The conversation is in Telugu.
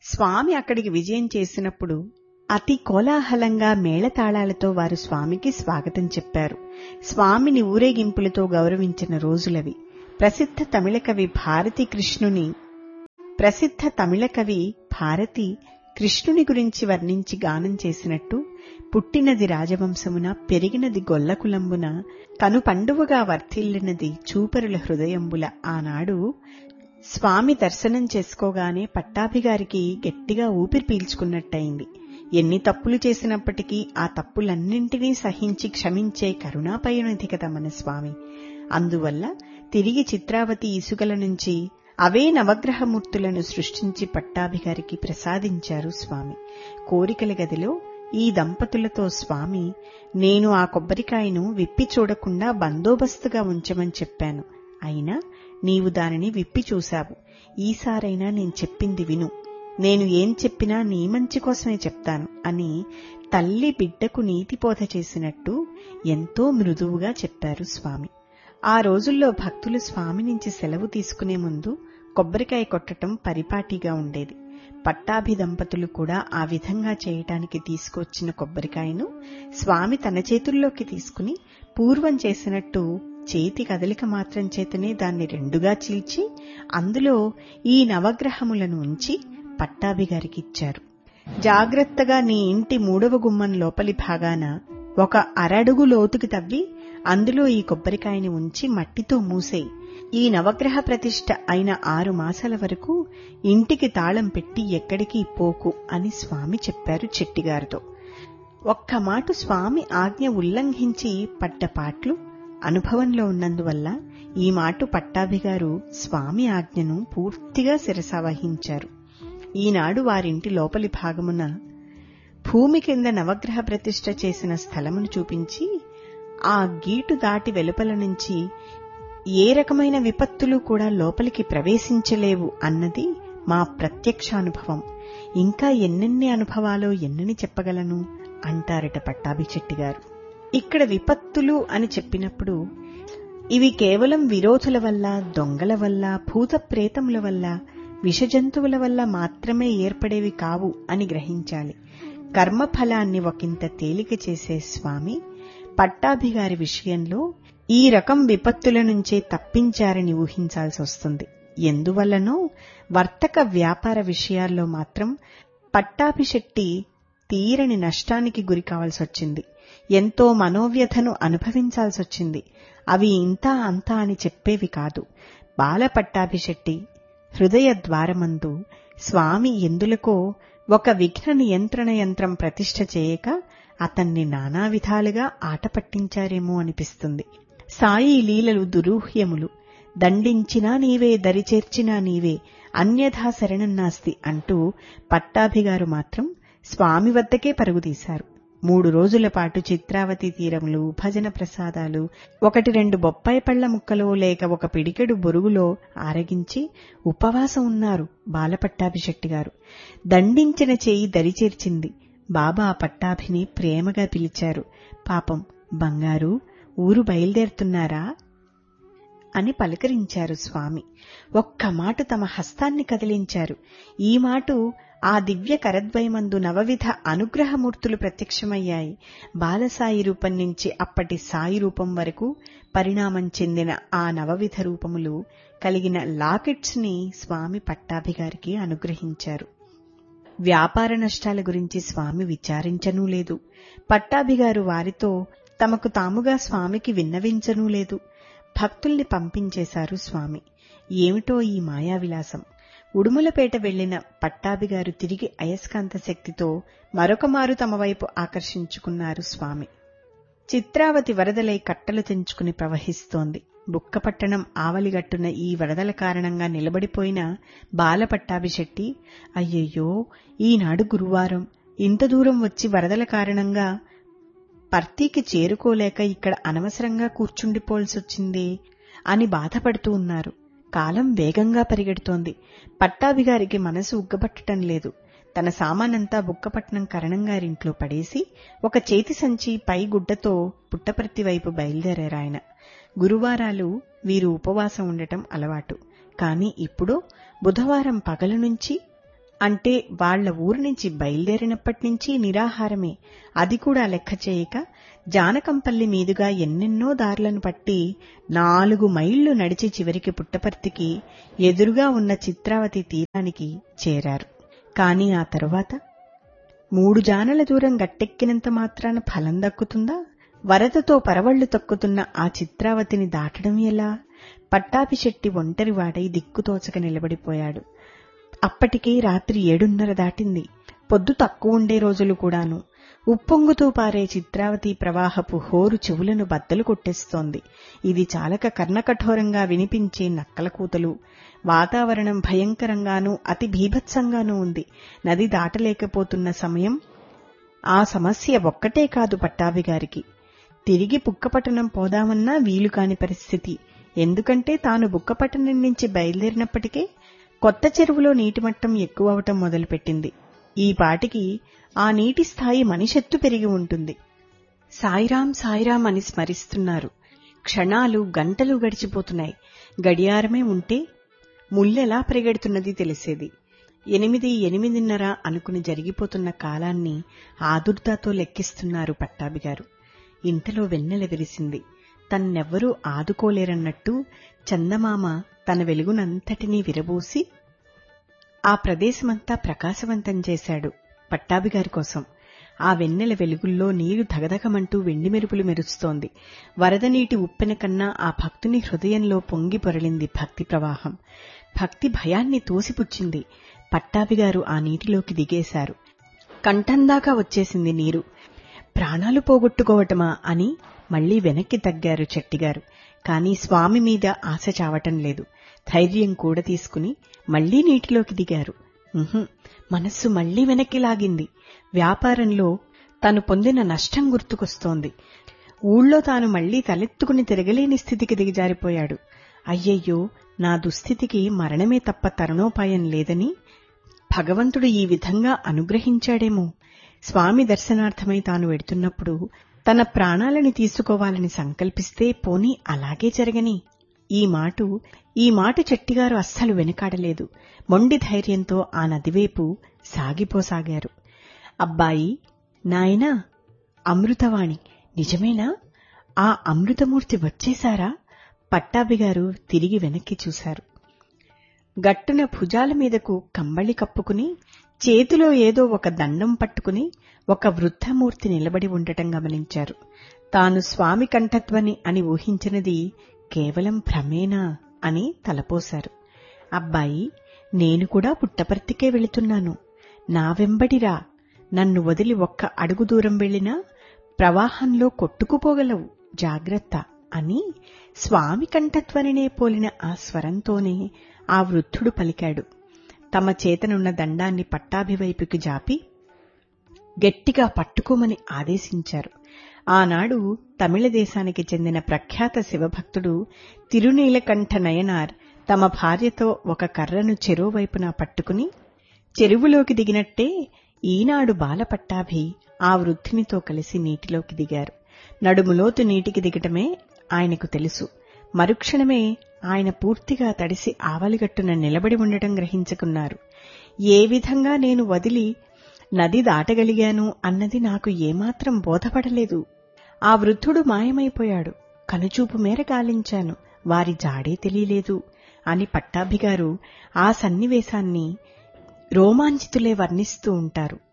స్వామి అక్కడికి విజయం చేసినప్పుడు అతి కోలాహలంగా మేళతాళాలతో వారు స్వామికి స్వాగతం చెప్పారు స్వామిని ఊరేగింపులతో గౌరవించిన రోజులవి ప్రసిద్ధ తమిళ కవి భారతి కృష్ణుని ప్రసిద్ధ తమిళ కవి భారతి కృష్ణుని గురించి వర్ణించి గానం చేసినట్టు పుట్టినది రాజవంశమున పెరిగినది గొల్లకులంబున కను పండువగా వర్ధిల్లినది చూపరుల హృదయంబుల ఆనాడు స్వామి దర్శనం చేసుకోగానే పట్టాభిగారికి గట్టిగా ఊపిరి పీల్చుకున్నట్టయింది ఎన్ని తప్పులు చేసినప్పటికీ ఆ తప్పులన్నింటినీ సహించి క్షమించే కరుణాపయనిధి కదా మన స్వామి అందువల్ల తిరిగి చిత్రావతి ఇసుకల నుంచి అవే నవగ్రహమూర్తులను సృష్టించి పట్టాభిగారికి ప్రసాదించారు స్వామి కోరికల గదిలో ఈ దంపతులతో స్వామి నేను ఆ కొబ్బరికాయను విప్పి చూడకుండా బందోబస్తుగా ఉంచమని చెప్పాను అయినా నీవు దానిని విప్పి చూశావు ఈసారైనా నేను చెప్పింది విను నేను ఏం చెప్పినా నీ మంచి కోసమే చెప్తాను అని తల్లి బిడ్డకు నీతిపోధ చేసినట్టు ఎంతో మృదువుగా చెప్పారు స్వామి ఆ రోజుల్లో భక్తులు స్వామి నుంచి సెలవు తీసుకునే ముందు కొబ్బరికాయ కొట్టటం పరిపాటిగా ఉండేది పట్టాభి దంపతులు కూడా ఆ విధంగా చేయటానికి తీసుకొచ్చిన కొబ్బరికాయను స్వామి తన చేతుల్లోకి తీసుకుని పూర్వం చేసినట్టు చేతి కదలిక మాత్రం చేతనే దాన్ని రెండుగా చీల్చి అందులో ఈ నవగ్రహములను ఉంచి పట్టాభిగారికి ఇచ్చారు జాగ్రత్తగా నీ ఇంటి మూడవ గుమ్మం లోపలి భాగాన ఒక అరడుగు లోతుకి తవ్వి అందులో ఈ కొబ్బరికాయని ఉంచి మట్టితో మూసేయి ఈ నవగ్రహ ప్రతిష్ఠ అయిన ఆరు మాసాల వరకు ఇంటికి తాళం పెట్టి ఎక్కడికి పోకు అని స్వామి చెప్పారు చెట్టిగారితో ఒక్క మాటు స్వామి ఆజ్ఞ ఉల్లంఘించి పడ్డపాట్లు అనుభవంలో ఉన్నందువల్ల ఈ మాటు పట్టాభిగారు స్వామి ఆజ్ఞను పూర్తిగా శిరసావహించారు ఈనాడు వారింటి లోపలి భాగమున భూమి కింద నవగ్రహ ప్రతిష్ఠ చేసిన స్థలమును చూపించి ఆ గీటు దాటి వెలుపల నుంచి ఏ రకమైన విపత్తులు కూడా లోపలికి ప్రవేశించలేవు అన్నది మా ప్రత్యక్షానుభవం ఇంకా ఎన్నెన్ని అనుభవాలో ఎన్నని చెప్పగలను అంటారట పట్టాభి చెట్టిగారు ఇక్కడ విపత్తులు అని చెప్పినప్పుడు ఇవి కేవలం విరోధుల వల్ల దొంగల వల్ల భూత ప్రేతముల వల్ల విషజంతువుల వల్ల మాత్రమే ఏర్పడేవి కావు అని గ్రహించాలి కర్మఫలాన్ని ఒకంత తేలిక చేసే స్వామి పట్టాభిగారి విషయంలో ఈ రకం విపత్తుల నుంచే తప్పించారని ఊహించాల్సి వస్తుంది ఎందువల్లనో వర్తక వ్యాపార విషయాల్లో మాత్రం పట్టాభిశెట్టి తీరని నష్టానికి గురి కావాల్సొచ్చింది ఎంతో మనోవ్యధను అనుభవించాల్సొచ్చింది అవి ఇంతా అంతా అని చెప్పేవి కాదు బాల పట్టాభిశెట్టి హృదయ ద్వారమందు స్వామి ఎందులకో ఒక విఘ్న నియంత్రణ యంత్రం ప్రతిష్ఠ చేయక అతన్ని నానా విధాలుగా ఆట పట్టించారేమో అనిపిస్తుంది సాయి లీలలు దురూహ్యములు దండించినా నీవే దరిచేర్చినా నీవే అన్యథా శరణన్నాస్తి అంటూ పట్టాభిగారు మాత్రం స్వామి వద్దకే పరుగుతీశారు మూడు రోజుల పాటు చిత్రావతి తీరములు భజన ప్రసాదాలు ఒకటి రెండు బొప్పాయి పళ్ల ముక్కలో లేక ఒక పిడికెడు బొరుగులో ఆరగించి ఉపవాసం ఉన్నారు బాలపట్టాభిశెట్టి గారు దండించిన చేయి దరిచేర్చింది బాబా పట్టాభిని ప్రేమగా పిలిచారు పాపం బంగారు ఊరు బయలుదేరుతున్నారా అని పలకరించారు స్వామి ఒక్క మాట తమ హస్తాన్ని కదిలించారు ఈ మాటు ఆ దివ్య కరద్వయమందు నవవిధ అనుగ్రహమూర్తులు ప్రత్యక్షమయ్యాయి బాలసాయి రూపం నుంచి అప్పటి సాయి రూపం వరకు పరిణామం చెందిన ఆ నవవిధ రూపములు కలిగిన లాకెట్స్ ని స్వామి పట్టాభిగారికి అనుగ్రహించారు వ్యాపార నష్టాల గురించి స్వామి విచారించనూ లేదు పట్టాభిగారు వారితో తమకు తాముగా స్వామికి విన్నవించనూ లేదు భక్తుల్ని పంపించేశారు స్వామి ఏమిటో ఈ మాయా విలాసం ఉడుములపేట వెళ్లిన పట్టాభిగారు తిరిగి అయస్కాంత శక్తితో మరొకమారు తమ వైపు ఆకర్షించుకున్నారు స్వామి చిత్రావతి వరదలై కట్టలు తెంచుకుని ప్రవహిస్తోంది బుక్కపట్టణం ఆవలిగట్టున ఈ వరదల కారణంగా నిలబడిపోయిన బాలపట్టాభిశెట్టి అయ్యయ్యో ఈనాడు గురువారం ఇంత దూరం వచ్చి వరదల కారణంగా పర్తీకి చేరుకోలేక ఇక్కడ అనవసరంగా కూర్చుండిపోవాల్సొచ్చింది అని బాధపడుతూ ఉన్నారు కాలం వేగంగా పరిగెడుతోంది పట్టాభిగారికి మనసు ఉగ్గబట్టడం లేదు తన సామానంతా బుక్కపట్నం కరణంగారింట్లో పడేసి ఒక చేతి సంచి పై గుడ్డతో పుట్టపర్తి వైపు బయలుదేరారాయన గురువారాలు వీరు ఉపవాసం ఉండటం అలవాటు కాని ఇప్పుడు బుధవారం పగల నుంచి అంటే వాళ్ల ఊరు నుంచి బయలుదేరినప్పటి నుంచి నిరాహారమే అది కూడా లెక్క చేయక జానకంపల్లి మీదుగా ఎన్నెన్నో దారులను పట్టి నాలుగు మైళ్లు నడిచి చివరికి పుట్టపర్తికి ఎదురుగా ఉన్న చిత్రావతి తీరానికి చేరారు కాని ఆ తరువాత మూడు జానల దూరం గట్టెక్కినంత మాత్రాన ఫలం దక్కుతుందా వరదతో పరవళ్లు తొక్కుతున్న ఆ చిత్రావతిని దాటడం ఎలా పట్టాభిశెట్టి ఒంటరివాడై దిక్కుతోచక నిలబడిపోయాడు అప్పటికే రాత్రి ఏడున్నర దాటింది పొద్దు తక్కువ ఉండే రోజులు కూడాను ఉప్పొంగుతూ పారే చిత్రావతి ప్రవాహపు హోరు చెవులను బద్దలు కొట్టేస్తోంది ఇది చాలక కర్ణకఠోరంగా వినిపించే నక్కల కూతలు వాతావరణం భయంకరంగానూ అతి భీభత్సంగానూ ఉంది నది దాటలేకపోతున్న సమయం ఆ సమస్య ఒక్కటే కాదు పట్టాభిగారికి తిరిగి బుక్కపట్టణం పోదామన్నా వీలు కాని పరిస్థితి ఎందుకంటే తాను బుక్కపట్టణం నుంచి బయలుదేరినప్పటికే కొత్త చెరువులో నీటి మట్టం ఎక్కువవటం మొదలుపెట్టింది ఈ పాటికి ఆ నీటి స్థాయి మనిషెత్తు పెరిగి ఉంటుంది సాయిరాం సాయిరాం అని స్మరిస్తున్నారు క్షణాలు గంటలు గడిచిపోతున్నాయి గడియారమే ఉంటే ముల్లెలా పరిగెడుతున్నది తెలిసేది ఎనిమిది ఎనిమిదిన్నర అనుకుని జరిగిపోతున్న కాలాన్ని ఆదుర్దాతో లెక్కిస్తున్నారు పట్టాభిగారు ఇంతలో వెన్నెల విరిసింది తన్నెవ్వరూ ఆదుకోలేరన్నట్టు చందమామ తన వెలుగునంతటినీ విరబూసి ఆ ప్రదేశమంతా ప్రకాశవంతం చేశాడు పట్టాభిగారి కోసం ఆ వెన్నెల వెలుగుల్లో నీరు ధగధగమంటూ వెండి మెరుపులు మెరుస్తోంది వరద నీటి ఉప్పెన కన్నా ఆ భక్తుని హృదయంలో పొంగి పొరలింది భక్తి ప్రవాహం భక్తి భయాన్ని తోసిపుచ్చింది పట్టాభిగారు ఆ నీటిలోకి దిగేశారు కంఠందాకా వచ్చేసింది నీరు ప్రాణాలు పోగొట్టుకోవటమా అని మళ్లీ వెనక్కి తగ్గారు చెట్టిగారు కాని స్వామి మీద ఆశ చావటం లేదు ధైర్యం కూడా తీసుకుని మళ్లీ నీటిలోకి దిగారు ఉహుం, మనస్సు మళ్లీ వెనక్కి లాగింది వ్యాపారంలో తను పొందిన నష్టం గుర్తుకొస్తోంది ఊళ్ళో తాను మళ్లీ తలెత్తుకుని తిరగలేని స్థితికి దిగజారిపోయాడు అయ్యయ్యో నా దుస్థితికి మరణమే తప్ప తరుణోపాయం లేదని భగవంతుడు ఈ విధంగా అనుగ్రహించాడేమో స్వామి దర్శనార్థమై తాను వెడుతున్నప్పుడు తన ప్రాణాలని తీసుకోవాలని సంకల్పిస్తే పోనీ అలాగే జరగని ఈ మాటు ఈ మాట చెట్టిగారు అస్సలు వెనకాడలేదు మొండి ధైర్యంతో ఆ నదివైపు సాగిపోసాగారు అబ్బాయి నాయనా అమృతవాణి నిజమేనా ఆ అమృతమూర్తి వచ్చేశారా పట్టాభిగారు తిరిగి వెనక్కి చూశారు గట్టున భుజాల మీదకు కంబళి కప్పుకుని చేతిలో ఏదో ఒక దండం పట్టుకుని ఒక వృద్ధమూర్తి నిలబడి ఉండటం గమనించారు తాను స్వామి కంఠత్వని అని ఊహించినది కేవలం భ్రమేనా అని తలపోశారు అబ్బాయి నేను కూడా పుట్టపర్తికే వెళుతున్నాను నా వెంబడిరా నన్ను వదిలి ఒక్క అడుగు దూరం వెళ్ళినా ప్రవాహంలో కొట్టుకుపోగలవు జాగ్రత్త అని స్వామి కంఠత్వనినే పోలిన ఆ స్వరంతోనే ఆ వృద్ధుడు పలికాడు తమ చేతనున్న దండాన్ని పట్టాభివైపుకి జాపి గట్టిగా పట్టుకోమని ఆదేశించారు ఆనాడు తమిళ దేశానికి చెందిన ప్రఖ్యాత శివభక్తుడు తిరునీలకంఠ నయనార్ తమ భార్యతో ఒక కర్రను చెరోవైపున పట్టుకుని చెరువులోకి దిగినట్టే ఈనాడు బాలపట్టాభి ఆ వృద్ధినితో కలిసి నీటిలోకి దిగారు నడుములోతు నీటికి దిగటమే ఆయనకు తెలుసు మరుక్షణమే ఆయన పూర్తిగా తడిసి ఆవలిగట్టున నిలబడి ఉండటం గ్రహించుకున్నారు ఏ విధంగా నేను వదిలి నది దాటగలిగాను అన్నది నాకు ఏమాత్రం బోధపడలేదు ఆ వృద్ధుడు మాయమైపోయాడు కనుచూపు మేర గాలించాను వారి జాడే తెలియలేదు అని పట్టాభిగారు ఆ సన్నివేశాన్ని రోమాంచితులే వర్ణిస్తూ ఉంటారు